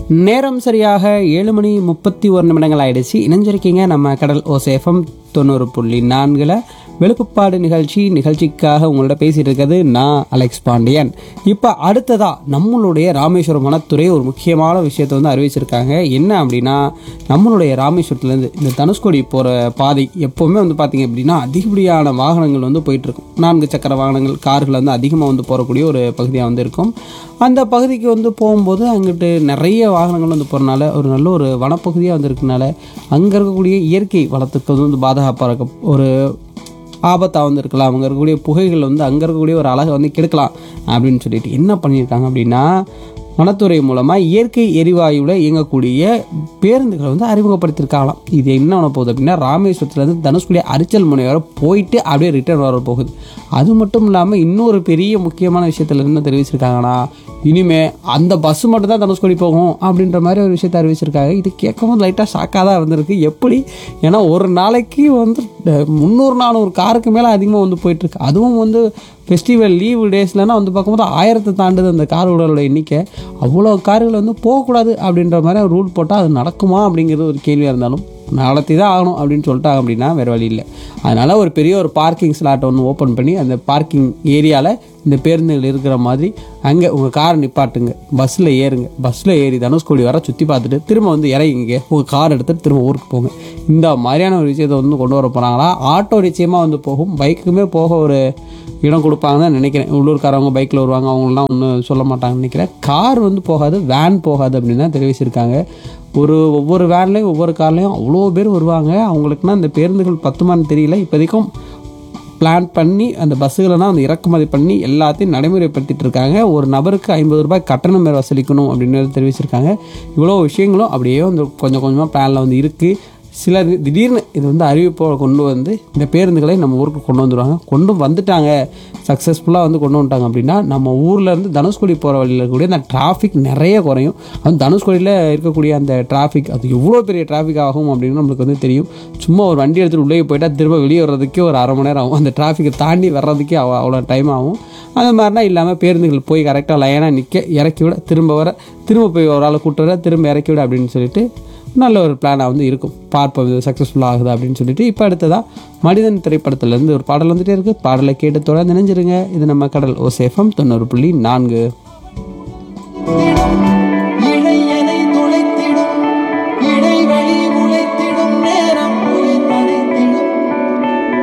நேரம் சரியாக ஏழு மணி முப்பத்தி ஒரு நிமிடங்கள் ஆயிடுச்சு இணைஞ்சிருக்கீங்க நம்ம கடல் ஓசேஃபம் தொண்ணூறு புள்ளி நான்கில் வெளுப்புப்பாடு நிகழ்ச்சி நிகழ்ச்சிக்காக உங்களோட பேசிட்டு இருக்கிறது நான் அலெக்ஸ் பாண்டியன் இப்போ அடுத்ததா நம்மளுடைய ராமேஸ்வரம் வனத்துறை ஒரு முக்கியமான விஷயத்தை வந்து அறிவிச்சிருக்காங்க என்ன அப்படின்னா நம்மளுடைய ராமேஸ்வரத்துலேருந்து இந்த தனுஷ்கோடி போகிற பாதை எப்போவுமே வந்து பார்த்தீங்க அப்படின்னா அதிகப்படியான வாகனங்கள் வந்து போயிட்டு இருக்கும் நான்கு சக்கர வாகனங்கள் கார்கள் வந்து அதிகமாக வந்து போகக்கூடிய ஒரு பகுதியாக வந்து இருக்கும் அந்த பகுதிக்கு வந்து போகும்போது அங்கிட்டு நிறைய வாகனங்கள் வந்து போகிறனால ஒரு நல்ல ஒரு வனப்பகுதியாக வந்து இருக்கனால அங்கே இருக்கக்கூடிய இயற்கை வளத்துக்கு வந்து பாதுகாப்பாக இருக்க ஒரு ஆபத்தாக வந்து இருக்கலாம் அங்கே இருக்கக்கூடிய புகைகள் வந்து அங்கே இருக்கக்கூடிய ஒரு அழகை வந்து கெடுக்கலாம் அப்படின்னு சொல்லிட்டு என்ன பண்ணியிருக்காங்க அப்படின்னா வனத்துறை மூலமாக இயற்கை எரிவாயுவில் இயங்கக்கூடிய பேருந்துகளை வந்து அறிமுகப்படுத்தியிருக்காங்களாம் இது என்ன பண்ண போகுது அப்படின்னா ராமேஸ்வரத்துலேருந்து தனுஷ்குடி அரிச்சல் முனை வரை போயிட்டு அப்படியே ரிட்டர்ன் வர போகுது அது மட்டும் இல்லாமல் இன்னொரு பெரிய முக்கியமான விஷயத்தில் என்ன தெரிவிச்சிருக்காங்கன்னா இனிமே அந்த பஸ் மட்டும் தான் தனுஷ்கோடி போகும் அப்படின்ற மாதிரி ஒரு விஷயத்தை அறிவிச்சிருக்காங்க இது கேட்கும்போது லைட்டாக ஷாக்காக தான் இருந்திருக்கு எப்படி ஏன்னா ஒரு நாளைக்கு வந்து அஹ், முந்நூறு நானூறு காருக்கு மேலே அதிகமாக வந்து போயிட்டுருக்கு அதுவும் வந்து ஃபெஸ்டிவல் லீவு டேஸ்லலாம் வந்து பார்க்கும்போது ஆயிரத்தை தாண்டுது அந்த கார்களோட எண்ணிக்கை அவ்வளோ கார்கள் வந்து போகக்கூடாது அப்படின்ற மாதிரி ரூல் போட்டால் அது நடக்குமா அப்படிங்கிறது ஒரு கேள்வியாக இருந்தாலும் நடத்தி தான் ஆகணும் அப்படின்னு சொல்லிட்டாங்க அப்படின்னா வேறு வழி இல்லை அதனால் ஒரு பெரிய ஒரு பார்க்கிங் ஸ்லாட் ஒன்று ஓப்பன் பண்ணி அந்த பார்க்கிங் ஏரியாவில் இந்த பேருந்துகள் இருக்கிற மாதிரி அங்கே உங்கள் காரை நிப்பாட்டுங்க பஸ்ஸில் ஏறுங்க பஸ்ஸில் ஏறி தனுஷ்கோடி வர சுற்றி பார்த்துட்டு திரும்ப வந்து இறங்கிங்க உங்கள் கார் எடுத்துகிட்டு திரும்ப ஊருக்கு போங்க இந்த மாதிரியான ஒரு விஷயத்தை வந்து கொண்டு வர போகிறாங்களா ஆட்டோ நிச்சயமாக வந்து போகும் பைக்குமே போக ஒரு இடம் கொடுப்பாங்கன்னு தான் நினைக்கிறேன் உள்ளூர்காரவங்க பைக்கில் வருவாங்க அவங்களாம் ஒன்றும் சொல்ல மாட்டாங்கன்னு நினைக்கிறேன் கார் வந்து போகாது வேன் போகாது அப்படின்னு தான் தெரிவிச்சிருக்காங்க ஒரு ஒவ்வொரு வேன்லேயும் ஒவ்வொரு கார்லேயும் அவ்வளோ பேர் வருவாங்க அவங்களுக்குனா இந்த பேருந்துகள் பத்துமான்னு தெரியல இப்போதைக்கும் பிளான் பண்ணி அந்த பஸ்ஸுகளெல்லாம் வந்து இறக்குமதி பண்ணி எல்லாத்தையும் நடைமுறைப்படுத்திட்டு இருக்காங்க ஒரு நபருக்கு ஐம்பது ரூபாய் கட்டணம் மேல் வசூலிக்கணும் அப்படின்னு தெரிவிச்சிருக்காங்க இவ்வளோ விஷயங்களும் அப்படியே வந்து கொஞ்சம் கொஞ்சமாக பிளானில் வந்து இருக்குது சிலர் திடீர்னு இது வந்து அறிவிப்போட கொண்டு வந்து இந்த பேருந்துகளை நம்ம ஊருக்கு கொண்டு வந்துடுவாங்க கொண்டு வந்துட்டாங்க சக்ஸஸ்ஃபுல்லாக வந்து கொண்டு வந்துட்டாங்க அப்படின்னா நம்ம ஊர்ல இருந்து தனுஷ்கோடி போகிற வழியில் இருக்கக்கூடிய அந்த டிராஃபிக் நிறைய குறையும் அது தனுஷ்கோடியில் இருக்கக்கூடிய அந்த டிராஃபிக் அது எவ்வளோ பெரிய டிராஃபிக் ஆகும் அப்படின்னு நம்மளுக்கு வந்து தெரியும் சும்மா ஒரு வண்டி எடுத்துகிட்டு உள்ளே போயிட்டா திரும்ப வெளியே வர்றதுக்கே ஒரு அரை மணி நேரம் ஆகும் அந்த டிராஃபிக்கை தாண்டி வர்றதுக்கே அவ்வளோ அவ்வளோ டைம் ஆகும் அது மாதிரினா இல்லாமல் பேருந்துகள் போய் கரெக்டாக லைனாக நிற்க இறக்கி விட திரும்ப வர திரும்ப போய் ஒரு ஆளை கூட்டு வர திரும்ப இறக்கி விட அப்படின்னு சொல்லிட்டு நல்ல ஒரு பிளானாக வந்து இருக்கும் பார்ப்போம் இது சக்ஸஸ்ஃபுல்லாக ஆகுது அப்படின்னு சொல்லிட்டு இப்போ அடுத்ததாக மனிதன் திரைப்படத்துலேருந்து ஒரு பாடல் வந்துட்டே இருக்குது பாடலை கேட்டு தொடர்ந்து நினைஞ்சிருங்க இது நம்ம கடல் ஓசேஃபம் தொண்ணூறு புள்ளி நான்கு